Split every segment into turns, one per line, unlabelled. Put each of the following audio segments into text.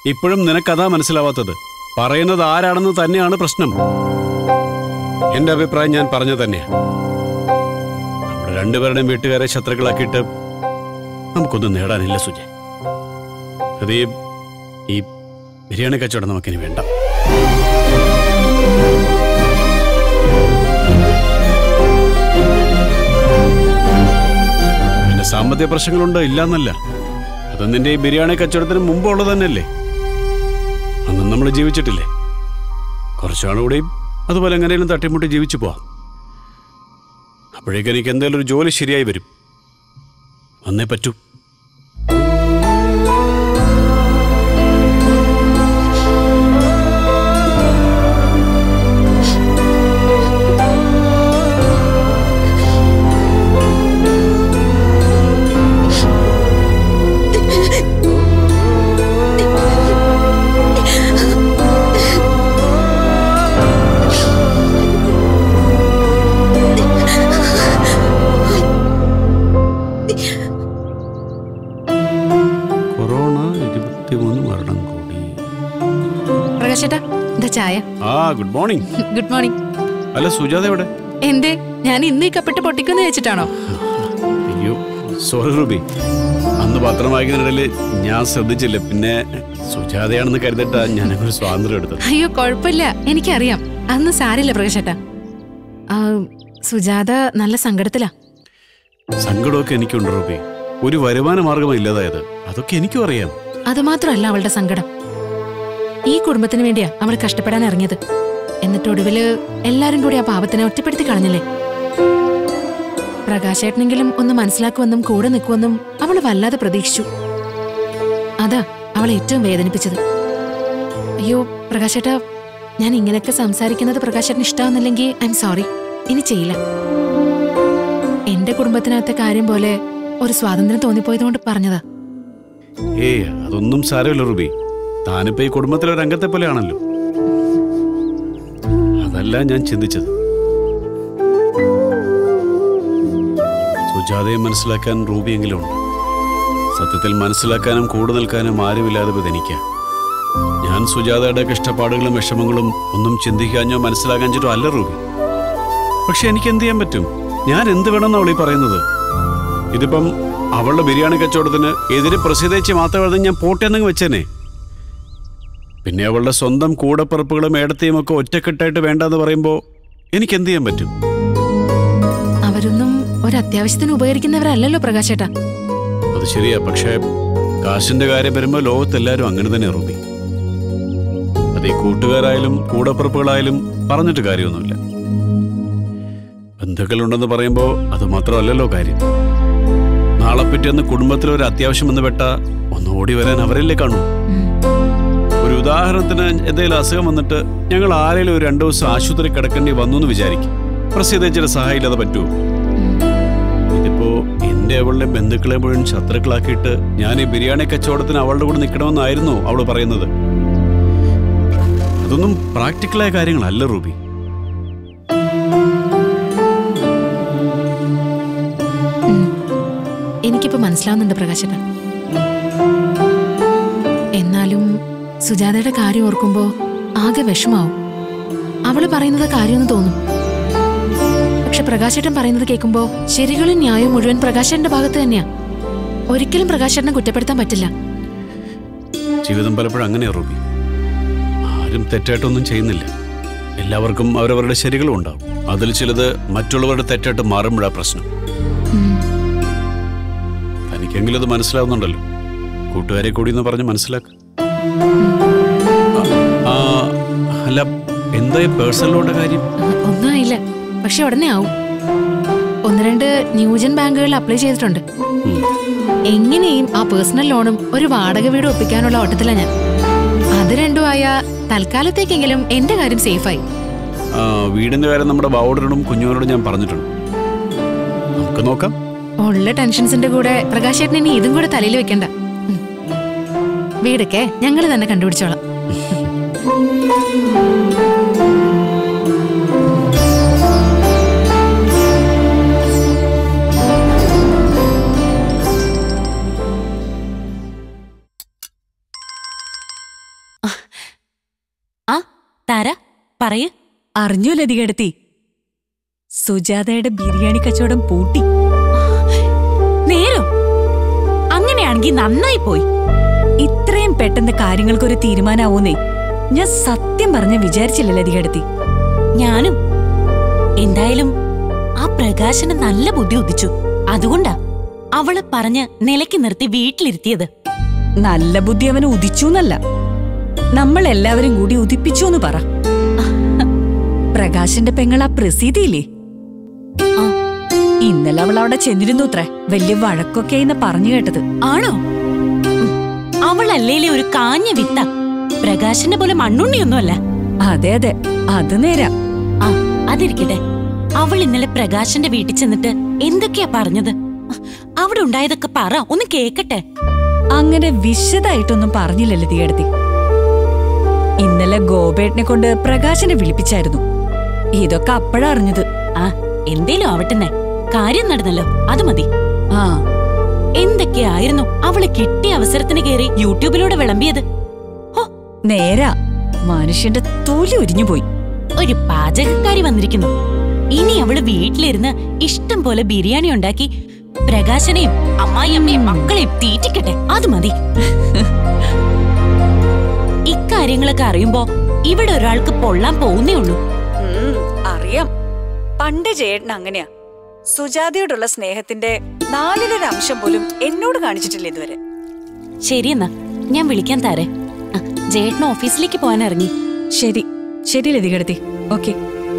ഇപ്പോഴും നിനക്കതാ മനസ്സിലാവാത്തത് പറയുന്നത് ആരാണെന്ന് തന്നെയാണ് പ്രശ്നം എന്റെ അഭിപ്രായം ഞാൻ പറഞ്ഞു തന്നെയാ നമ്മുടെ രണ്ടുപേരുടെയും വീട്ടുകാരെ ശത്രുക്കളാക്കിയിട്ട് നമുക്കൊന്നും നേടാനില്ല സുജയ് അത് ഈ- ഈ ബിരിയാണി കച്ചവടം നമുക്കിനി വേണ്ട പിന്നെ സാമ്പത്തിക പ്രശ്നങ്ങളുണ്ട് ഇല്ലാന്നല്ല അത് നിന്റെ ഈ ബിരിയാണി കച്ചവടത്തിന് മുമ്പുള്ളത് തന്നെയല്ലേ അന്നും നമ്മൾ ജീവിച്ചിട്ടില്ലേ കുറച്ചാളുകൂടെയും അതുപോലെ എങ്ങനെയും തട്ടിമുട്ടി ജീവിച്ചു പോവാം അപ്പോഴേക്കും എനിക്ക് എന്തെങ്കിലും ഒരു ജോലി ശരിയായി വരും വന്നേ പറ്റൂ കൊറോണ ഇരുപത്തിമൂന്ന് മരണം കൂടി
പ്രകാശേട്ടാ എന്താ ചായ
ആ ഗുഡ് മോർണിംഗ്
ഗുഡ് മോർണിംഗ്
അല്ല സുജാത എവിടെ
എന്തേ ഞാൻ ഇന്ന് ഈ കപ്പിട്ട് പൊട്ടിക്കുന്ന് വെച്ചിട്ടാണോ
അയ്യോ സോറി റൂബി അന്ന് പത്രം വായിക്കുന്നതിനിടയിൽ ഞാൻ ശ്രദ്ധിച്ചില്ല പിന്നെ സുജാതയാണെന്ന് കരുതിട്ടാ ഞാനൊരു സ്വാതന്ത്ര്യം എടുത്തത്
അയ്യോ കുഴപ്പമില്ല എനിക്കറിയാം അന്ന് സാരില്ല പ്രകാശേട്ടാ ആ, സുജാത നല്ല സങ്കടത്തിലാ
സങ്കടമൊക്കെ എനിക്കുണ്ട് റൂബി ഒരു വരുമാന മാർഗം ഇല്ലാതായത് അതൊക്കെ എനിക്കും അറിയാം
അതുമാത്രമല്ല അവളുടെ സങ്കടം ഈ കുടുംബത്തിന് വേണ്ടിയാ അവൾ കഷ്ടപ്പെടാൻ ഇറങ്ങിയത് എന്നിട്ട് ഒടുവില് എല്ലാരും കൂടി ആ പാപത്തിനെ ഒറ്റപ്പെടുത്തി കളഞ്ഞില്ലേ പ്രകാശേട്ടനെങ്കിലും ഒന്ന് മനസ്സിലാക്കുമെന്നും കൂടെ നിൽക്കുമെന്നും അവൾ വല്ലാതെ പ്രതീക്ഷിച്ചു അതാ അവളെ ഏറ്റവും വേദനിപ്പിച്ചത് അയ്യോ പ്രകാശേട്ടാ ഞാൻ ഇങ്ങനെയൊക്കെ സംസാരിക്കുന്നത് പ്രകാശേട്ടന് ഇഷ്ടാവുന്നില്ലെങ്കിൽ ഐ എം സോറി ഇനി ചെയ്യില്ല എന്റെ കുടുംബത്തിനകത്തെ കാര്യം പോലെ ഒരു സ്വാതന്ത്ര്യം തോന്നിപ്പോയതുകൊണ്ട് പറഞ്ഞതാ
ഏയ് അതൊന്നും സാരമില്ല റൂബി താനിപ്പോ ഈ കുടുംബത്തിലെ ഒരു അംഗത്തെ പോലെയാണല്ലോ അതല്ല ഞാൻ ചിന്തിച്ചത് സുജാതയെ മനസ്സിലാക്കാൻ റൂബിയെങ്കിലും ഉണ്ട് സത്യത്തിൽ മനസ്സിലാക്കാനും കൂടെ നിൽക്കാനും ആരുമില്ലാതെ വിതനിക്ക ഞാൻ സുജാതയുടെ കഷ്ടപ്പാടുകളും വിഷമങ്ങളും ഒന്നും ചിന്തിക്കാഞ്ഞോ മനസ്സിലാക്കാഞ്ഞിട്ടോ അല്ല റൂബി പക്ഷെ എനിക്ക് എന്ത് ചെയ്യാൻ പറ്റും ഞാൻ എന്ത് വേണമെന്ന് അവളീ പറയുന്നത് ഇതിപ്പം അവളുടെ ബിരിയാണി കച്ചവടത്തിന് എതിരെ പ്രസിദ്ധേച്ച് മാത്രമേ ഞാൻ പോട്ടെന്നങ്ങ് വെച്ചേനെ പിന്നെ അവളുടെ സ്വന്തം കൂടപ്പിറപ്പുകളും ഏടത്തെയും ഒക്കെ ഒറ്റക്കെട്ടായിട്ട് വേണ്ടെന്ന് പറയുമ്പോൾ എനിക്ക് എന്ത് ചെയ്യാൻ പറ്റും
അവരൊന്നും ഒരു അത്യാവശ്യത്തിന് ഉപകരിക്കുന്നവരല്ലല്ലോ പ്രകാശേട്ടാ
അത് ശരിയാ പക്ഷേ കാശിന്റെ കാര്യം വരുമ്പോൾ ലോകത്തെല്ലാരും അങ്ങനെ തന്നെ റൂബി അത് ഈ കൂട്ടുകാരായാലും കൂടപ്പിറപ്പുകളായാലും പറഞ്ഞിട്ട് കാര്യമൊന്നുമില്ല ബന്ധുക്കളുണ്ടെന്ന് പറയുമ്പോൾ അത് മാത്രമല്ലല്ലോ കാര്യം നാളെ പിറ്റേന്ന് കുടുംബത്തിൽ ഒരു അത്യാവശ്യം വന്ന് പെട്ട ഒന്ന് ഓടി വരാൻ അവരല്ലേ കാണൂ
ഉം.
ഒരു ഉദാഹരണത്തിന് എന്തെങ്കിലും അസുഖം വന്നിട്ട് ഞങ്ങൾ ആരെങ്കിലും ഒരു രണ്ടു ദിവസം ആശുപത്രി കിടക്കേണ്ടി വന്നു എന്ന് വിചാരിക്കും പ്രസിദ്ധേച്ചിയുടെ സഹായം ഇല്ലാതെ പറ്റുമോ
ഉം.
ഇതിപ്പോ എന്റെ അവളുടെ ബന്ധുക്കളെ മുഴുവൻ ശത്രുക്കളാക്കിയിട്ട് ഞാൻ ഈ ബിരിയാണി കച്ചവടത്തിന് അവളുടെ കൂടെ നിൽക്കണമെന്നായിരുന്നു അവള് പറയുന്നത് അതൊന്നും പ്രാക്ടിക്കലായ കാര്യങ്ങളല്ല റൂബി
ഉം. എനിക്കിപ്പോ മനസ്സിലാവുന്നുണ്ട് പ്രകാശേട്ടാ എന്നാലും സുജാതയുടെ കാര്യം ഓർക്കുമ്പോ ആകെ വിഷമാവും അവള് പറയുന്നത് കാര്യമെന്ന് തോന്നും പക്ഷെ പ്രകാശേട്ടൻ പറയുന്നത് കേൾക്കുമ്പോ ശരികളും ന്യായവും മുഴുവൻ പ്രകാശേട്ടന്റെ ഭാഗത്ത് തന്നെയാ ഒരിക്കലും പ്രകാശേട്ടനെ കുറ്റപ്പെടുത്താൻ പറ്റില്ല
ജീവിതം പലപ്പോഴും അങ്ങനെയാ റൂബി ആരും തെറ്റായിട്ടൊന്നും ചെയ്യുന്നില്ല എല്ലാവർക്കും അവരവരുടെ ശരികളും ഉണ്ടാവും അതിൽ ചിലത് മറ്റുള്ളവരുടെ തെറ്റായിട്ട് മാറുമ്പോഴാ പ്രശ്നം
ഉം.
തനിക്കെങ്കിലും അത് മനസ്സിലാവുന്നുണ്ടല്ലോ കൂട്ടുകാരെ കൂടി എന്ന് പറഞ്ഞ് മനസ്സിലാക്ക ആ, അല്ല എന്താ പേഴ്സണൽ ലോണിന്റെ കാര്യം
ആ, ഒന്നും ആയില്ല പക്ഷെ ഉടനെ ആവും ഒന്ന് രണ്ട് ന്യൂജൻ ബാങ്കുകളിൽ അപ്ലൈ ചെയ്തിട്ടുണ്ട്
ഉം.
എങ്ങനെയും ആ പേഴ്സണൽ ലോണും ഒരു വാടക വീടും ഒപ്പിക്കാനുള്ള ഓട്ടത്തിലാ ഞാൻ അത് രണ്ടും ആയ തൽക്കാലത്തേക്കെങ്കിലും എന്റെ കാര്യം സേഫായി
ആ, വീടിന്റെ കാര്യം നമ്മുടെ ബാവോടനോടും കുഞ്ഞുവിനോടും ഞാൻ പറഞ്ഞിട്ടുണ്ട് നമുക്ക് നോക്കാം
ഉള്ള ടെൻഷൻസിന്റെ കൂടെ പ്രകാശേട്ടൻ ഇനി ഇതും കൂടെ തലയിൽ വെക്കണ്ട ഉം. വീടൊക്കെ ഞങ്ങൾ തന്നെ കണ്ടുപിടിച്ചോളാം
താര പറയ്
അറിഞ്ഞോ ലതികെടുത്തി സുജാതയുടെ ബിരിയാണി കച്ചവടം പൂട്ടി
നേരോ അങ്ങനെയാണെങ്കിൽ നന്നായി പോയി
ഇത്രയും പെട്ടെന്ന് കാര്യങ്ങൾക്കൊരു തീരുമാനാവൂന്നേ ഞാൻ സത്യം പറഞ്ഞ് വിചാരിച്ചില്ല ലതികെടുത്തി
ഞാനും എന്തായാലും ആ പ്രകാശന് നല്ല ബുദ്ധി ഉദിച്ചു അതുകൊണ്ടാ അവള് പറഞ്ഞ് നിലയ്ക്ക് നിർത്തി വീട്ടിലിരുത്തിയത്
നല്ല ബുദ്ധി അവന് ഉദിച്ചു എന്നല്ല നമ്മൾ എല്ലാവരും കൂടി ഉദിപ്പിച്ചു എന്ന് പറ പ്രകാശന്റെ പെങ്ങൾ ആ പ്രസീതിയില്ലേ
ആ.
ഇന്നലെ അവൾ അവിടെ ചെന്നിരുന്നു അത്രേ വലിയ വഴക്കൊക്കെ എന്ന് പറഞ്ഞു കേട്ടത്
ആണോ ഉം. അവളല്ലേലെ ഒരു കാഞ്ഞ വിത്ത പ്രകാശന്റെ പോലെ മണ്ണുണ്ണിയൊന്നുമല്ല
അതെ അതെ അത് നേരാ
ആ അതിരിക്കട്ടെ അവൾ ഇന്നലെ പ്രകാശന്റെ വീട്ടിൽ ചെന്നിട്ട് എന്തൊക്കെയാ പറഞ്ഞത് അവിടെ ഉണ്ടായതൊക്കെ പറ ഒന്ന് കേക്കട്ടെ
അങ്ങനെ വിശദമായിട്ടൊന്നും പറഞ്ഞില്ല ലതികടത്തി ഇന്നലെ ഗോപേട്ടനെ കൊണ്ട് പ്രകാശനെ വിളിപ്പിച്ചായിരുന്നു ഇതൊക്കെ അപ്പഴാ അറിഞ്ഞത്
ആ എന്തേലും ആവട്ടെന്നെ കാര്യം നടന്നല്ലോ അത് മതി
ആ
എന്തൊക്കെയായിരുന്നു അവള് കിട്ടിയ അവസരത്തിന് കയറി യൂട്യൂബിലൂടെ വിളമ്പിയത് ഹോ
നേരാ മനുഷ്യന്റെ തൊലി ഉരിഞ്ഞുപോയി
ഒരു പാചകക്കാരി വന്നിരിക്കുന്നു ഇനി അവള് വീട്ടിലിരുന്ന് ഇഷ്ടം പോലെ ബിരിയാണി ഉണ്ടാക്കി പ്രകാശനെയും അമ്മായിയമ്മയും മക്കളെയും തീറ്റിക്കട്ടെ അത് മതി ഇക്കാര്യങ്ങളൊക്കെ അറിയുമ്പോ ഇവിടെ ഒരാൾക്ക് പൊള്ളാൻ പോകുന്നേ ഉള്ളൂ
ഉം, അറിയാം പണ്ട് ചേട്ടൻ അങ്ങനെയാ സുജാതയോടുള്ള സ്നേഹത്തിന്റെ നാലിലൊരു അംശം പോലും എന്നോട് കാണിച്ചിട്ടില്ല ഇതുവരെ
ശരിയെന്നാ ഞാൻ വിളിക്കാൻ താരേ ആ, ജേട്ടന് ഓഫീസിലേക്ക് പോകാൻ ഇറങ്ങി
ശരി ശരി ലതികടത്തി ഓക്കെ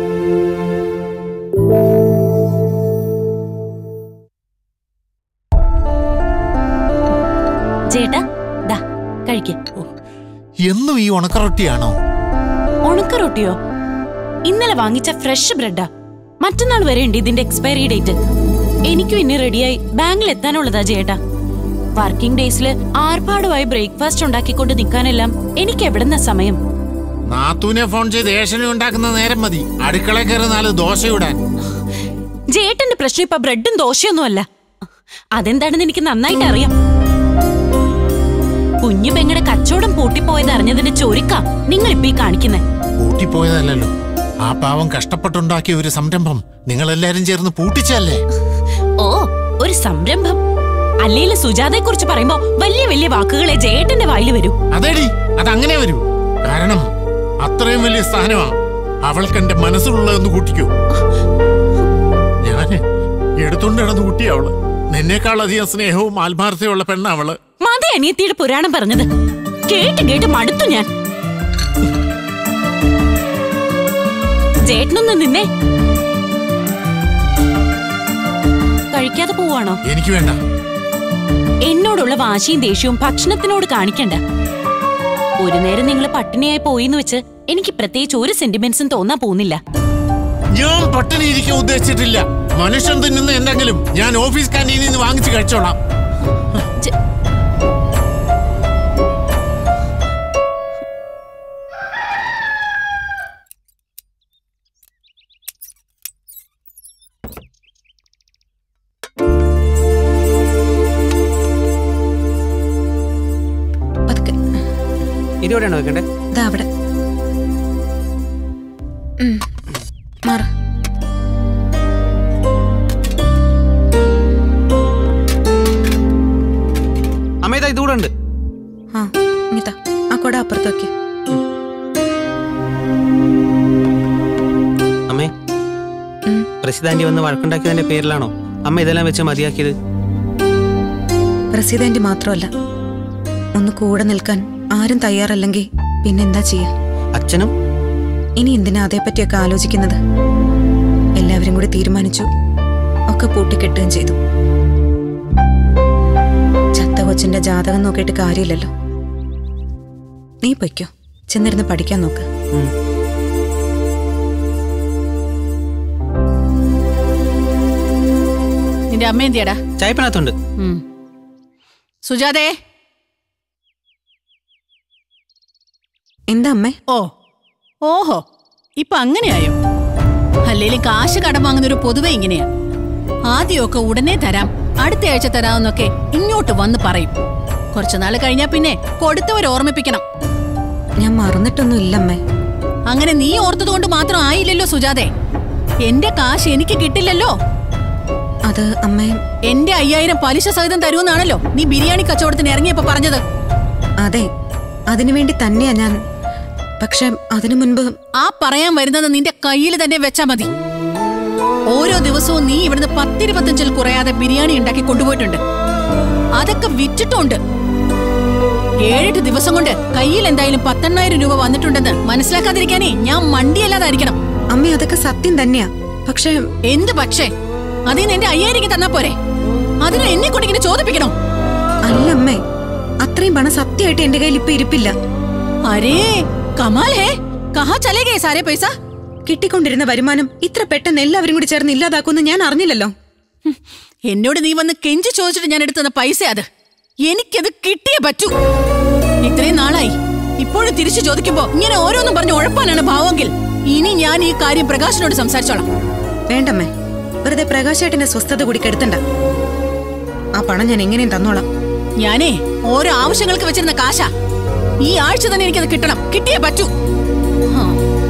ചേട്ടാ ദാ കഴിക്ക്
എന്നും ഈ ഉണക്കറൊട്ടിയാണോ
ഉണക്ക റൊട്ടിയോ ഇന്നലെ വാങ്ങിച്ച ഫ്രഷ് ബ്രെഡാ മറ്റന്നാൾ വരെ ഉണ്ട് ഇതിന്റെ എക്സ്പയറി ഡേറ്റ് എനിക്കും ഇനി റെഡിയായി ബാങ്കിൽ എത്താനുള്ളതാ ചേട്ടാ വർക്കിംഗ് ഡേയ്സില് ആർഭാടുമായി ബ്രേക്ക്ഫാസ്റ്റ് ഉണ്ടാക്കിക്കൊണ്ട് നിൽക്കാനെല്ലാം എനിക്ക് എവിടുന്ന സമയം
നാത്തൂനെ ഫോൺ ചെയ്ത് ഏഷണി ഉണ്ടാക്കുന്ന നേരം മതി അടുക്കള കയറി നാല് ദോശയിടാൻ
ജേട്ടന്റെ പ്രശ്നം ഇപ്പൊ ബ്രെഡും ദോശയൊന്നും അല്ല അതെന്താണെന്ന് എനിക്ക് നന്നായിട്ട് അറിയാം കുഞ്ഞു പെങ്ങടെ കച്ചവടം പൂട്ടിപ്പോയത് അറിഞ്ഞതിന്റെ ചൊരുക്ക നിങ്ങൾ ഇപ്പൊ ഈ കാണിക്കുന്നേ
പൂട്ടിപ്പോയതല്ലല്ലോ ആ പാവം കഷ്ടപ്പെട്ടുണ്ടാക്കിയ ഒരു സംരംഭം നിങ്ങൾ എല്ലാരും ചേർന്ന് പൂട്ടിച്ചല്ലേ
ഓ ഒരു സംരംഭം അല്ലേലും സുജാതയെ കുറിച്ച് പറയുമ്പോ വലിയ വലിയ വാക്കുകളെ ജേട്ടന്റെ വായിൽ വരൂ
അതേടി അതങ്ങനെ വരൂ കാരണം അത്രയും വലിയ സ്ഥാനമാ അവൾക്ക് എന്റെ മനസ്സിലുള്ളതെന്ന് കൂട്ടിക്കോ ഞാന് എടുത്തോണ്ട് കിടന്ന് കുട്ടി അവള് നിന്നേക്കാളധികം സ്നേഹവും ആത്മാർത്ഥതയുള്ള പെണ്ണ അവള്
മതി അനിയത്തിയുടെ പുരാണം പറഞ്ഞത് കേട്ട് കേട്ട് മടുത്തു ഞാൻ ജേട്ടനൊന്ന് നിന്നേ കഴിക്കാതെ പോവാണോ
എനിക്ക് വേണ്ട
എന്നോടുള്ള വാശിയും ദേഷ്യവും ഭക്ഷണത്തിനോട് കാണിക്കണ്ട ഒരു നേരം നിങ്ങൾ പട്ടിണിയായി പോയിന്ന് വെച്ച് എനിക്ക് പ്രത്യേകിച്ച് ഒരു സെന്റിമെന്റ്സും തോന്നാൻ പോകുന്നില്ല
ഞാൻ പട്ടിണി ഇരിക്കാൻ ഉദ്ദേശിച്ചിട്ടില്ല മനുഷ്യൻ തിന്നുന്ന എന്തെങ്കിലും ഞാൻ ഓഫീസ് കാന്റീനിൽ നിന്ന് വാങ്ങിച്ച് കഴിച്ചോളാം
ജ-
പതുക്കെ
ഇതോടെയാണോ വെക്കണ്ടേ
ദാ അവിടെ ഉം. മാറ്
അമ്മ ഇതാ ഇതുകൂടെ ഉണ്ട്
ആ ഇങ്ങത്താ ആ കൊട അപ്പുറത്ത് വെക്ക്
അമ്മേ
ഉം.
പ്രസിഡാന്റി വന്ന് വഴക്കുണ്ടാക്കിയതിന്റെ പേരിലാണോ അമ്മ ഇതെല്ലാം വെച്ച് മതിയാക്കിയത്
പ്രസിഡന്റ് മാത്രമല്ല ഒന്ന് കൂടെ നിൽക്കാൻ ആരും തയ്യാറല്ലെങ്കിൽ പിന്നെന്താ ചെയ്യാ
അച്ഛനും
ഇനി എന്തിനാ അതേപ്പറ്റിയൊക്കെ ആലോചിക്കുന്നത് എല്ലാവരും കൂടി തീരുമാനിച്ചു ഒക്കെ പൂട്ടിക്കെട്ടുകയും ചെയ്തു ചത്ത കൊച്ചിന്റെ ജാതകം നോക്കിയിട്ട് കാര്യമില്ലല്ലോ നീ പൊയ്ക്കോ ചെന്നിരുന്ന് പഠിക്കാൻ നോക്ക്
ഉം.
നിന്റെ അമ്മ എന്തിയടാ
ചായപ്പനകത്തുണ്ട്
സുജാതേ
എന്താ അമ്മേ
ഓ ഓഹോ ഇപ്പൊ അങ്ങനെയായോ അല്ലേലും കാശ് കടം വാങ്ങുന്നൊരു പൊതുവെ ഇങ്ങനെയാ ആദ്യമൊക്കെ ഉടനെ തരാം അടുത്ത ആഴ്ച തരാമെന്നൊക്കെ ഇങ്ങോട്ട് വന്ന് പറയും കുറച്ചു നാൾ കഴിഞ്ഞാ പിന്നെ കൊടുത്തവർ ഓർമ്മിപ്പിക്കണം
ഞാൻ മറന്നിട്ടൊന്നും ഇല്ലമ്മേ
അങ്ങനെ നീ ഓർത്തത് കൊണ്ട് മാത്രം ആയില്ലല്ലോ സുജാതെ എന്റെ കാശ് എനിക്ക് കിട്ടില്ലല്ലോ
അത് അമ്മേ
എന്റെ അയ്യായിരം പലിശ സഹിതം തരുമെന്നാണല്ലോ നീ ബിരിയാണി കച്ചവടത്തിന് ഇറങ്ങിയപ്പോ പറഞ്ഞത്
അതെ അതിനുവേണ്ടി തന്നെയാ ഞാൻ പക്ഷെ അതിനു മുൻപ്
ആ പറയാൻ വരുന്നത് നിന്റെ കയ്യിൽ തന്നെ വെച്ചാ മതി ഓരോ ദിവസവും നീ ഇവിടുന്ന് പത്തിരുപത്തഞ്ചിൽ കുറയാതെ ബിരിയാണി ഉണ്ടാക്കി കൊണ്ടുപോയിട്ടുണ്ട് അതൊക്കെ വിറ്റിട്ടുണ്ട് ഏഴെട്ട് ദിവസം കൊണ്ട് കയ്യിൽ എന്തായാലും പത്തെണ്ണായിരം രൂപ വന്നിട്ടുണ്ടെന്ന് മനസ്സിലാക്കാതിരിക്കാനേ ഞാൻ മണ്ടിയല്ലാതായിരിക്കണം
അമ്മ അതൊക്കെ സത്യം തന്നെയാ പക്ഷെ
എന്ത് പക്ഷേ അതിന് എന്റെ അയ്യായിരം തന്നാ പോരെ അതിന് എന്നെ കൊണ്ട് ഇങ്ങനെ ചോദിപ്പിക്കണോ
അല്ല അമ്മേ അത്രയും പണം സത്യമായിട്ട് എന്റെ കയ്യിൽ ഇപ്പൊ ഇരിപ്പില്ല
അരേ കമാൽ ഹേ കഹാ ചലേ ഗേ സാരേ പൈസ
കിട്ടിക്കൊണ്ടിരുന്ന വരുമാനം ഇത്ര പെട്ടെന്ന് എല്ലാവരും കൂടി ചേർന്ന് ഇല്ലാതാക്കുമെന്ന് ഞാൻ അറിഞ്ഞില്ലല്ലോ
ഹും, എന്നോട് നീ വന്ന് കെഞ്ചി ചോദിച്ചിട്ട് ഞാൻ എടുത്തുന്ന പൈസ അത് എനിക്കത് കിട്ടിയേ പറ്റൂ ഇത്രയും നാളായി ഇപ്പോഴും തിരിച്ചു ചോദിക്കുമ്പോ ഇങ്ങനെ ഓരോന്നും പറഞ്ഞ് ഉഴപ്പാനാണ് ഭാവമെങ്കിൽ ഇനി ഞാൻ ഈ കാര്യം പ്രകാശിനോട് സംസാരിച്ചോളാം
വേണ്ടമ്മേ വെറുതെ പ്രകാശേട്ടന്റെ സ്വസ്ഥത കൂടി കെടുത്തണ്ട ആ പണം ഞാൻ എങ്ങനെയും തന്നോളാം
ഞാനേ ഓരോ ആവശ്യങ്ങൾക്ക് വെച്ചിരുന്ന കാശാ ഈ ആഴ്ച തന്നെ എനിക്കത് കിട്ടണം കിട്ടിയേ പറ്റൂ ഹാ.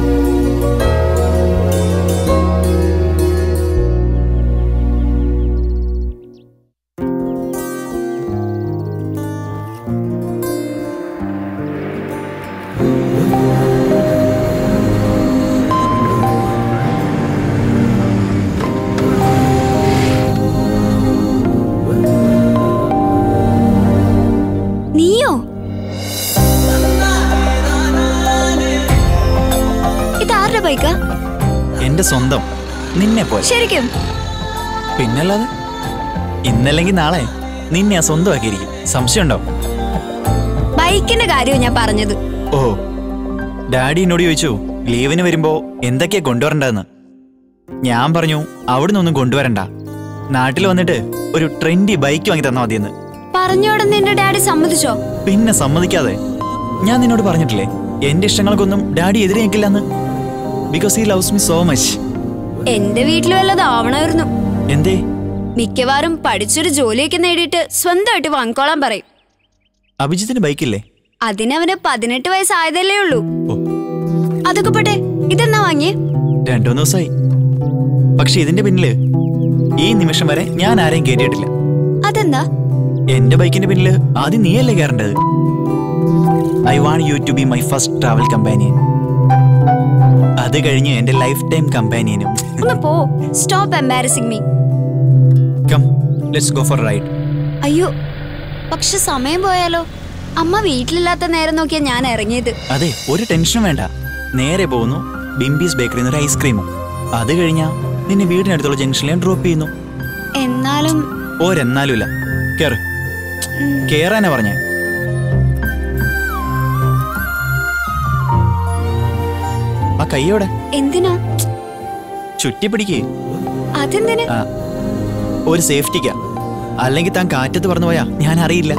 നീയോ ഇതാരുടെ ബൈക്കാ
എന്റെ സ്വന്തം നിന്നെ പോലെ
ശരിക്കും
പിന്നല്ലാതെ ഇന്നല്ലെങ്കിൽ നാളെ നിന്നെ ആ സ്വന്തമാക്കിയിരിക്കും സംശയമുണ്ടോ
ബൈക്കിന്റെ കാര്യമാണ് ഞാൻ പറഞ്ഞത്
ഓ ഡാഡി എന്നോട് ചോദിച്ചു ലീവിന് വരുമ്പോ എന്തൊക്കെയാ കൊണ്ടുവരണ്ടെന്ന് ഞാൻ പറഞ്ഞു അവിടുന്ന് ഒന്നും കൊണ്ടുവരണ്ട നാട്ടിൽ വന്നിട്ട് ഒരു ട്രെൻഡി ബൈക്ക് വാങ്ങി തന്നാ മതിയെന്ന്
പറഞ്ഞോടെ നിന്റെ ഡാഡി സമ്മതിച്ചോ
പിന്നെ സമ്മതിക്കാതെ ഞാൻ നിന്നോട് പറഞ്ഞിട്ടില്ലേ എന്റെ ഇഷ്ടങ്ങൾക്കൊന്നും ഡാഡി എതിരെ നിൽക്കില്ലെന്ന് because he loves me so much
എന്റെ വീട്ടിൽ വല്ലത് ആവണമായിരുന്നു
എന്തേ
മിക്കവാറും പഠിച്ചൊരു ജോലിയൊക്കെ നേടിയിട്ട് സ്വന്തമായിട്ട് വാങ്ങിക്കോളാൻ പറയും
അഭിജിത്തിന് ബൈക്കില്ലേ
അതിനവന് പതിനെട്ട് വയസ്സായതല്ലേ ഉള്ളൂ
ഓ
അതൊക്കെ പോട്ടെ ഇതെന്നാ വാങ്ങിയേ
രണ്ടു മൂന്ന് ദിവസമായി പക്ഷെ ഇതിന്റെ പിന്നില് ഈ നിമിഷം വരെ ഞാൻ ആരെയും കേട്ടിട്ടില്ല
അതെന്താ
എന്റെ ബൈക്കിന്റെ പിന്നില് ആദ്യം നീയല്ലേ കയറേണ്ടത് I want you to be my first travel companion അത് കഴിഞ്ഞ് എന്റെ ലൈഫ് ടൈം കമ്പാനിയനും
ഒന്ന് പോ stop embarrassing me
come let's go for ride
അയ്യോ പക്ഷെ സമയം പോയാലോ അമ്മ വീട്ടിലില്ലാത്ത നേരം നോക്കിയാ ഞാൻ ഇറങ്ങിയത്
അതെ ഒരു ടെൻഷനും വേണ്ട നേരെ പോകുന്നു ബിംബീസ് ബേക്കറിന്ന് ഒരു ഐസ്ക്രീമും അത് കഴിഞ്ഞാ നിന്നെ വീടിനടുത്തുള്ള ജംഗ്ഷനിൽ ഡ്രോപ്പ് ചെയ്യുന്നു
എന്നാലും
ഒരെന്നാലും ഇല്ല കേറ് കേറാനാ പറഞ്ഞേ ആ കൈയോടെ
എന്തിനാ
ചുറ്റി പിടിക്കേ
അതെന്തിന്
ആ ഒരു സേഫ്റ്റിക്കാ അല്ലെങ്കിൽ താൻ കാറ്റത്ത് പറഞ്ഞു പോയാ ഞാൻ അറിയില്ല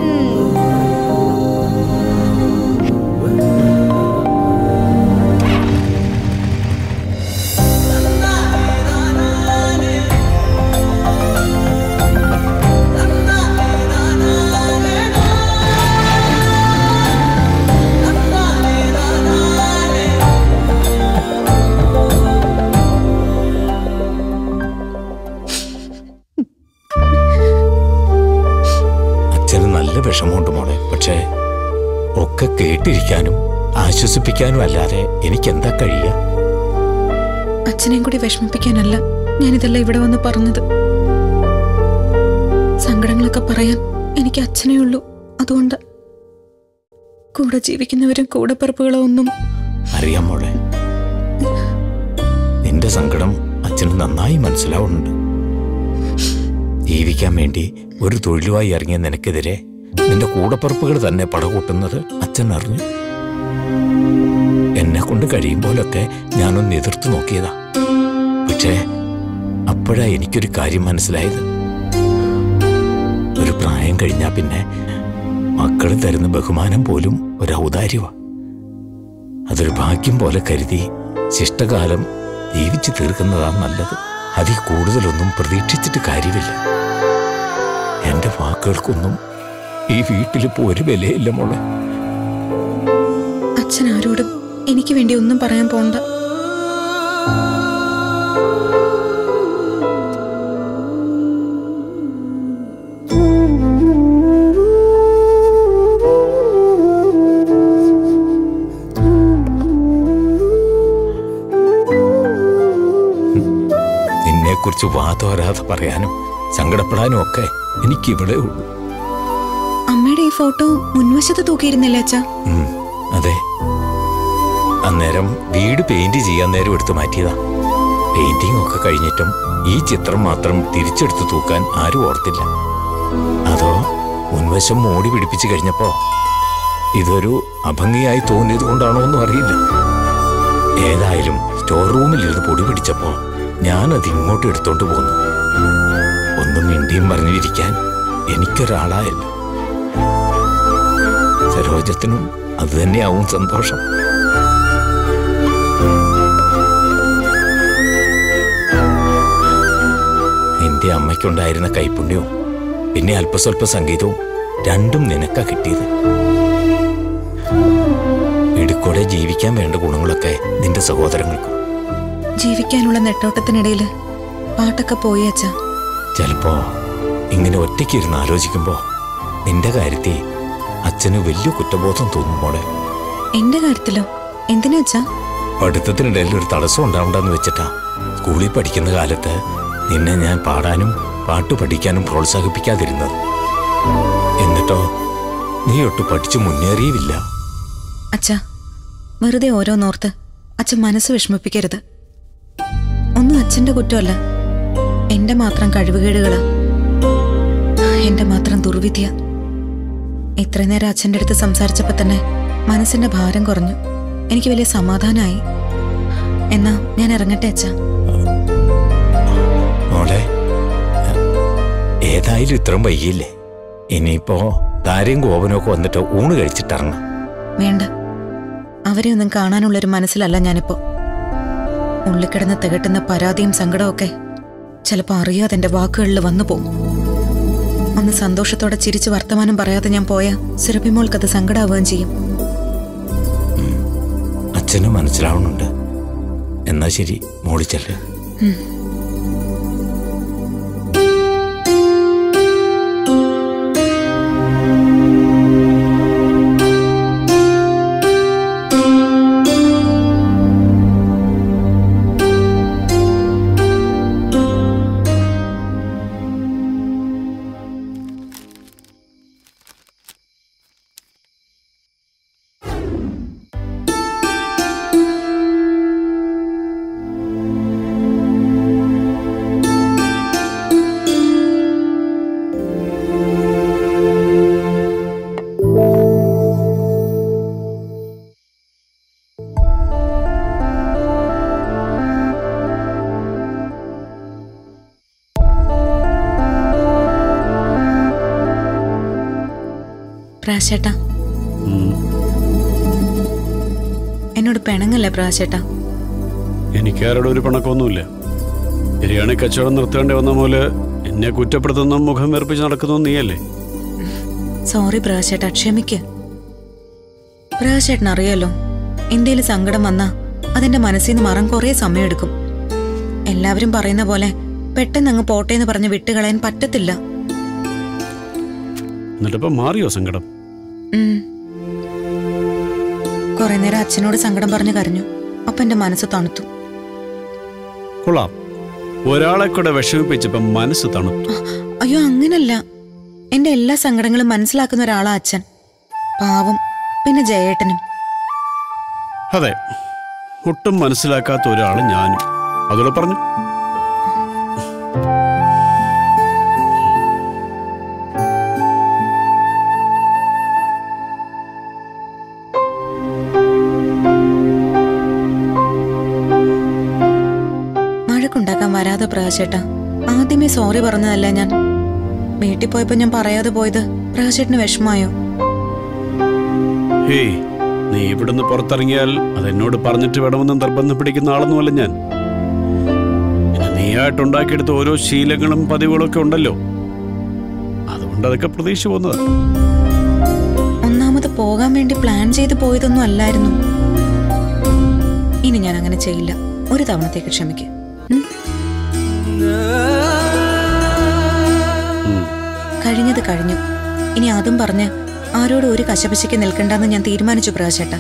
അച്ഛന് നല്ല വിഷമമുണ്ട് മോളെ പക്ഷേ ഒക്കെ കേട്ടിരിക്കാനും ആശ്വസിപ്പിക്കാനും അല്ലാതെ എനിക്കെന്താ കഴിയുക
അച്ഛനെയും കൂടി വിഷമിപ്പിക്കാനല്ല ഞാനിതെല്ലാം ഇവിടെ വന്ന് പറഞ്ഞത് സങ്കടങ്ങളൊക്കെ പറയാൻ എനിക്ക് അച്ഛനേ ഉള്ളൂ അതുകൊണ്ട് കൂടെ ജീവിക്കുന്നവരും കൂടെപ്പിറപ്പുകളോ ഒന്നും
അറിയാം മോളെ നിന്റെ സങ്കടം അച്ഛന് നന്നായി മനസ്സിലാവുന്നുണ്ട് ജീവിക്കാൻ വേണ്ടി ഒരു തൊഴിലുമായി ഇറങ്ങിയ നിനക്കെതിരെ നിന്റെ കൂടപ്പറപ്പുകൾ തന്നെ പടകൂട്ടുന്നത് അച്ഛൻ അറിഞ്ഞു എന്നെ കൊണ്ട് കഴിയുമ്പോഴൊക്കെ ഞാനൊന്ന് എതിർത്തു നോക്കിയതാ പക്ഷേ അപ്പോഴാ എനിക്കൊരു കാര്യം മനസ്സിലായത് ഒരു പ്രായം കഴിഞ്ഞാ പിന്നെ മക്കൾ തരുന്ന ബഹുമാനം പോലും ഒരു ഔദാര്യമാ അതൊരു ഭാഗ്യം പോലെ കരുതി ശിഷ്ടകാലം ജീവിച്ചു തീർക്കുന്നതാ നല്ലത് അതിൽ കൂടുതലൊന്നും പ്രതീക്ഷിച്ചിട്ട് കാര്യമില്ല എന്റെ വാക്കുകൾക്കൊന്നും ഈ വീട്ടിലിപ്പോ ഒരു വിലയില്ല മോളെ
അച്ഛൻ ആരോടും എനിക്ക് വേണ്ടി ഒന്നും പറയാൻ പോണ്ട
നിന്നെക്കുറിച്ച് വാതോരാതെ പറയാനും സങ്കടപ്പെടാനും ഒക്കെ എനിക്കിവിടെ ഉള്ളൂ
അമ്മയുടെ ഈ ഫോട്ടോ മുൻവശത്ത് തൂക്കിയിരുന്നില്ലേ അച്ഛാ
ഉം, അതെ അന്നേരം വീട് പെയിന്റ് ചെയ്യാൻ നേരം എടുത്തു മാറ്റിയതാ പെയിന്റിംഗ് ഒക്കെ കഴിഞ്ഞിട്ടും ഈ ചിത്രം മാത്രം തിരിച്ചെടുത്ത് തൂക്കാൻ ആരും ഓർത്തില്ല അതോ മുൻവശം മോടി പിടിപ്പിച്ചു കഴിഞ്ഞപ്പോ ഇതൊരു അഭംഗിയായി തോന്നിയത് കൊണ്ടാണോ എന്നും അറിയില്ല ഏതായാലും സ്റ്റോർ റൂമിലിരുന്ന് പൊടി പിടിച്ചപ്പോ ഞാനത് ഇങ്ങോട്ട് എടുത്തോണ്ട് പോന്നു ഒന്നും മിണ്ടിയും പറഞ്ഞിരിക്കാൻ എനിക്കൊരാളായല്ലോ സരോജത്തിനും അത് തന്നെയാവും സന്തോഷം നിന്റെ അമ്മയ്ക്കുണ്ടായിരുന്ന കൈപുണ്യവും പിന്നെ അല്പസ്വല്പ സംഗീതവും രണ്ടും നിനക്കാ കിട്ടിയത് ഇടുക്കോടെ ജീവിക്കാൻ വേണ്ട ഗുണങ്ങളൊക്കെ നിന്റെ സഹോദരങ്ങൾക്കും
ജീവിക്കാനുള്ള നെട്ടോട്ടത്തിനിടയിൽ പാട്ടൊക്കെ പോയി അച്ഛാ
ചിലപ്പോ ഇങ്ങനെ ഒറ്റയ്ക്കിരുന്ന് ആലോചിക്കുമ്പോ നിന്റെ കാര്യത്തിൽ അച്ഛന് വലിയ കുറ്റബോധം തോന്നും മോളെ
എന്റെ കാര്യത്തിലോ എന്തിനാ അച്ഛാ
പഠിത്തത്തിനിടയിൽ ഒരു തടസ്സം ഉണ്ടാവണ്ടെന്ന് വെച്ചിട്ടാ സ്കൂളിൽ പഠിക്കുന്ന കാലത്ത് നിന്നെ ഞാൻ പാടാനും പാട്ട് പഠിക്കാനും പ്രോത്സാഹിപ്പിക്കാതിരുന്നത് എന്നിട്ടോ നീ ഒട്ട് പഠിച്ചു മുന്നേറിയുമില്ല
അച്ഛാ വെറുതെ ഓരോന്നോർത്ത് അച്ഛൻ മനസ്സ് വിഷമിപ്പിക്കരുത് ഒന്നും അച്ഛന്റെ കുറ്റമല്ല എന്റെ മാത്രം കഴിവുകേടുകളാ എന്റെ മാത്രം ദുർവിധിയ ഇത്ര നേരം അച്ഛന്റെ അടുത്ത് സംസാരിച്ചപ്പോ തന്നെ മനസ്സിന്റെ ഭാരം കുറഞ്ഞു എനിക്ക് വലിയ സമാധാനമായി എന്നാ ഞാൻ ഇറങ്ങട്ടെ അച്ഛാ
മോളെ ഏതായാലും ഇത്രയും വൈകിയില്ലേ ഇനിയിപ്പോ താരയും ഗോപനൊക്കെ വന്നിട്ട് ഊണ് കഴിച്ചിട്ടിറങ്ങാം
വേണ്ട അവരെ ഒന്നും കാണാനുള്ളൊരു മനസ്സിലല്ല ഞാനിപ്പോ ഉള്ളിക്കിടന്ന് തികട്ടുന്ന പരാതിയും സങ്കടമൊക്കെ ചിലപ്പോൾ അറിയാതെ എന്റെ വാക്കുകളിൽ വന്നു പോകും അന്ന് സന്തോഷത്തോടെ ചിരിച്ച് വർത്തമാനം പറയാതെ ഞാൻ പോയ സുരഭിമോൾക്കത് സങ്കടാവുകയും ചെയ്യും
അച്ഛനും മനസ്സിലാവുന്നുണ്ട് എന്നാ ശരി മോളിച്ചല്ലേ
ഉം. പ്രാശേട്ടാ എന്നോട് പിണങ്ങല്ലേ പ്രാശേട്ടാ
എനിക്കാരോടും ഒരു പണക്കൊന്നുമില്ല ബിരിയാണി കച്ചവടം നിർത്തേണ്ടി വന്ന പോലെ എന്നെ കുറ്റപ്പെടുത്തുന്ന മുഖം വെറുപ്പിച്ച് നടക്കുന്നു നീയല്ലേ
സോറി പ്രാശേട്ടാ ക്ഷമിക്ക് പ്രാശേട്ടൻ അറിയാലോ എന്തേലും സങ്കടം വന്നാ അതെന്റെ മനസ്സിൽ നിന്ന് മാറാൻ കുറേ സമയമെടുക്കും എല്ലാവരും പറയുന്ന പോലെ പെട്ടെന്ന് അങ്ങ് പോട്ടെ എന്ന് പറഞ്ഞ് വിട്ടുകളയാൻ പറ്റത്തില്ല
എന്നിട്ടിപ്പോ മാറിയോ സങ്കടം
ഉം. കുറെ നേരം അച്ഛനോട് സങ്കടം പറഞ്ഞു കരഞ്ഞു അപ്പൊ എന്റെ മനസ്സ് തണുത്തു
കൊള്ളാം ഒരാളെ കൂടെ വിഷമിപ്പിച്ചപ്പോ മനസ്സ് തണുത്തു
അയ്യോ അങ്ങനല്ല എന്റെ എല്ലാ സങ്കടങ്ങളും മനസ്സിലാക്കുന്ന ഒരാളാ അച്ഛൻ പാവം പിന്നെ ജയേട്ടനും
അതെ ഒട്ടും മനസ്സിലാക്കാത്ത ഒരാള് ഞാനും അതോടെ പറഞ്ഞു
മഴക്കുണ്ടാക്കാൻ വരാതെ പ്രകാശേട്ടാ ആദ്യമേ സോറി പറഞ്ഞതല്ല ഞാൻ വീട്ടിൽ പോയപ്പോ ഞാൻ പറയാതെ പോയത് പ്രകാശേട്ടന് വിഷമായോ
ഹേയ് നീ ഇവിടുന്ന് പുറത്തിറങ്ങിയാൽ അതെന്നോട് പറഞ്ഞിട്ട് വേണമെന്ന് നിർബന്ധം പിടിക്കുന്ന ആളൊന്നുമല്ല ഞാൻ പിന്നെ നീയായിട്ടുണ്ടാക്കിയെടുത്ത ഓരോ ശീലങ്ങളും പതിവുകളും ഒക്കെ ഉണ്ടല്ലോ അതുകൊണ്ട് അതൊക്കെ പ്രതീക്ഷ പോകുന്നതാ
ഒന്നാമത് പോകാൻ വേണ്ടി പ്ലാൻ ചെയ്ത് പോയതൊന്നും അല്ലായിരുന്നു ഇനി ഞാൻ അങ്ങനെ ചെയ്യില്ല ഒരു തവണത്തേക്ക് ക്ഷമിക്ക് ഉം? കഴിഞ്ഞത് കഴിഞ്ഞു ഇനി അതും പറഞ്ഞ് ആരോടും ഒരു കശപശയ്ക്ക് നിൽക്കണ്ടെന്ന് ഞാൻ തീരുമാനിച്ചു പ്രകാശേട്ട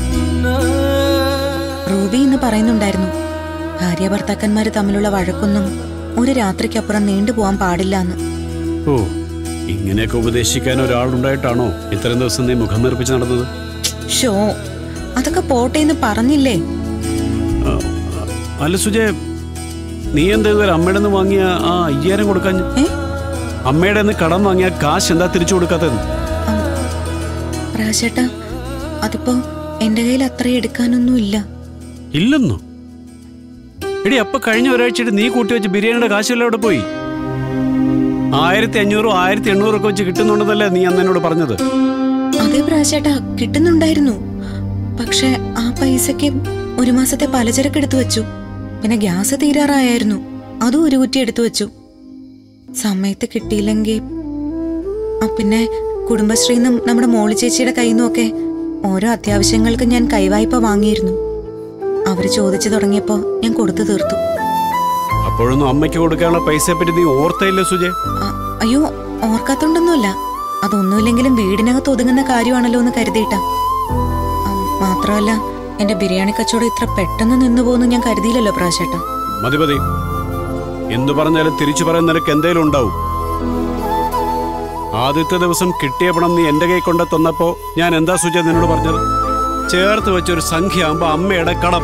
റൂബി ഇന്ന് പറയുന്നുണ്ടായിരുന്നു ഭാര്യ ഭർത്താക്കന്മാര് തമ്മിലുള്ള വഴക്കൊന്നും ഒരു രാത്രിക്കപ്പുറം നീണ്ടുപോകാൻ പാടില്ല എന്ന്
ഓ ഇങ്ങനെയൊക്കെ ഉപദേശിക്കാൻ ഒരാളുണ്ടായിട്ടാണോ ഇത്രയും ദിവസം നീ മുഖം നിർപ്പിച്ച് നടന്നത്
ഷോ അതൊക്കെ പോട്ടെ എന്ന് പറഞ്ഞില്ലേ
ആ, ആ, അല്ല സുജയ നീ എന്താ ഇതുവരെ അമ്മയുടെ നിന്ന് വാങ്ങിയ ആ അയ്യായിരം കൊടുക്കാൻ
ഏ?
അമ്മയുടെ നിന്ന് കടം വാങ്ങിയ കാശ് എന്താ തിരിച്ചു കൊടുക്കാത്തത്
പ്രകാശേട്ട അതിപ്പോ എന്റെ കയ്യിൽ അത്രയും എടുക്കാനൊന്നും ഇല്ല
ഇല്ലെന്നോ എടി അപ്പൊ കഴിഞ്ഞ ഒരാഴ്ചയായിട്ട് നീ കൂട്ടി വെച്ച് ബിരിയാണിയുടെ കാശെല്ലാം അവിടെ പോയി ആയിരത്തി അഞ്ഞൂറും ആയിരത്തി എണ്ണൂറും ഒക്കെ വെച്ച് കിട്ടുന്നുണ്ടെന്നല്ലേ നീ അന്ന് എന്നോട് പറഞ്ഞത്
അതേ പ്രാവശ്യേട്ടാ കിട്ടുന്നുണ്ടായിരുന്നു പക്ഷെ ആ പൈസക്ക് ഒരു മാസത്തെ പലചരക്ക് എടുത്തു വെച്ചു പിന്നെ ഗ്യാസ് തീരാറായായിരുന്നു അതും ഒരു കുറ്റി എടുത്തു വെച്ചു സമയത്ത് കിട്ടിയില്ലെങ്കിൽ ആ പിന്നെ കുടുംബശ്രീന്നും നമ്മുടെ മോളി ചേച്ചിയുടെ കയ്യിൽ നിന്നൊക്കെ ഓരോ അത്യാവശ്യങ്ങൾക്ക് ഞാൻ കൈവായ്പ വാങ്ങിയിരുന്നു അവര് ചോദിച്ചു തുടങ്ങിയപ്പോ ഞാൻ കൊടുത്തു തീർത്തു
അപ്പോഴൊന്നും അമ്മയ്ക്ക് കൊടുക്കാനുള്ള പൈസയെ പറ്റി നീ ഓർത്തയില്ല സുജയ്
അ- അയ്യോ ഓർക്കാത്തോണ്ടൊന്നുമല്ല അതൊന്നുമില്ലെങ്കിലും വീടിനകത്ത് ഒതുങ്ങുന്ന കാര്യമാണല്ലോ എന്ന് കരുതിയിട്ടാ അം, മാത്രമല്ല എന്റെ ബിരിയാണി കച്ചവടം ഇത്ര പെട്ടെന്ന് നിന്നു പോകുന്നു ഞാൻ കരുതിയില്ലല്ലോ പ്രാശേട്ട
മതി മതി എന്തു പറഞ്ഞാലും തിരിച്ചു പറയാൻ നിനക്ക് എന്തേലും ഉണ്ടാവും ആദ്യത്തെ ദിവസം കിട്ടിയ പണം നീ എന്റെ കൈ കൊണ്ട് തന്നപ്പോ ഞാൻ എന്താ സുജ നിന്നോട് പറഞ്ഞത് ചേർത്ത് വെച്ചൊരു സംഖ്യ ആകുമ്പോ അമ്മയുടെ കടം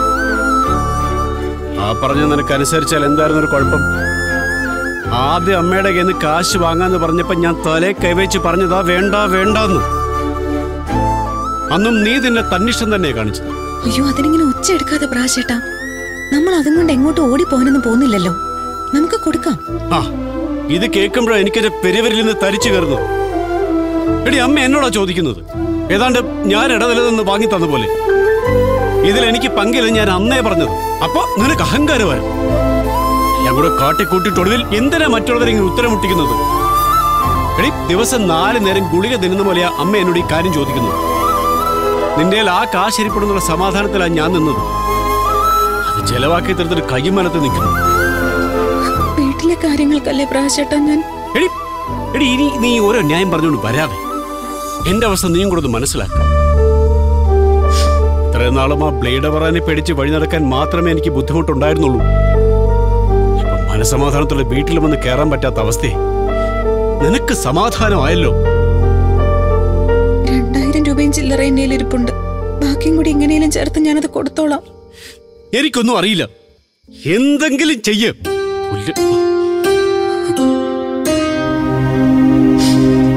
ആ പറഞ്ഞ നിനക്ക് അനുസരിച്ചാൽ എന്തായിരുന്നു ഒരു കുഴപ്പം ആദ്യം അമ്മയുടെ കയ്യിൽ നിന്ന് കാശ് വാങ്ങാന്ന് പറഞ്ഞപ്പോ ഞാൻ തലേ കൈവച്ച് പറഞ്ഞതാ വേണ്ട വേണ്ടെന്ന് അന്നും നീ നിന്നെ തന്നിഷ്ടം തന്നെ കാണിച്ചത്
അയ്യോ അതിനിങ്ങനെ ഒച്ച എടുക്കാതെ പ്രാശേട്ട നമ്മൾ അതും കൊണ്ട് എങ്ങോട്ട് ഓടിപ്പോകാനൊന്നും പോകുന്നില്ലല്ലോ നമുക്ക് കൊടുക്കാം
ആ ഇത് കേൾക്കുമ്പോഴാണ് എനിക്കെന്റെ പെരുവരിൽ നിന്ന് തരിച്ചു കയറുന്നത് എടി അമ്മ എന്നോടാ ചോദിക്കുന്നത് ഏതാണ്ട് ഞാൻ ഇടനില നിന്ന് വാങ്ങി തന്ന പോലെ ഇതിൽ എനിക്ക് പങ്കില്ല ഞാൻ അന്നേ പറഞ്ഞത് അപ്പൊ നിനക്ക് അഹങ്കാരമായി ഞാൻ കൂടെ കാട്ടിക്കൂട്ടിട്ട് ഒടുവിൽ എന്തിനാ മറ്റുള്ളവരെ ഇങ്ങനെ ഉത്തരം മുട്ടിക്കുന്നത് എടി ദിവസം നാല് നേരം ഗുളിക തിന്നുന്ന പോലെയാ അമ്മ എന്നോട് ഈ കാര്യം ചോദിക്കുന്നത് നിന്റെ കയ്യിൽ ആ കാശരിപ്പെടുന്നുള്ള സമാധാനത്തിലാണ് ഞാൻ നിന്നത് അത് ചെലവാക്കി തീർത്തിട്ട് കൈമലത്ത് നിൽക്കുന്നു
വീട്ടിലെ കാര്യങ്ങൾക്കല്ലേ പ്രാശേട്ട ഞാൻ
എടി എടി ഇനി നീ ഓരോ ന്യായം പറഞ്ഞുകൊണ്ട് വരാതെ എന്റെ അവസ്ഥ നീയും കൂടെ ഒന്ന് മനസ്സിലാക്ക ഇത്രയും നാളും ആ ബ്ലേഡ് പറയാനെ പേടിച്ച് വഴി നടക്കാൻ മാത്രമേ എനിക്ക് ബുദ്ധിമുട്ടുണ്ടായിരുന്നുള്ളൂ ഇപ്പൊ മനസമാധാനത്തോടെ വീട്ടിൽ വന്ന് കയറാൻ പറ്റാത്ത അവസ്ഥയെ നിനക്ക് സമാധാനമായല്ലോ
രണ്ടായിരം രൂപയും ചില്ലറ എന്റെ ഇരിപ്പുണ്ട് ബാക്കിയും കൂടി എങ്ങനെയും ചേർത്ത് ഞാനത് കൊടുത്തോളാം
എനിക്കൊന്നും അറിയില്ല എന്തെങ്കിലും ചെയ്യ് പുല്ല്.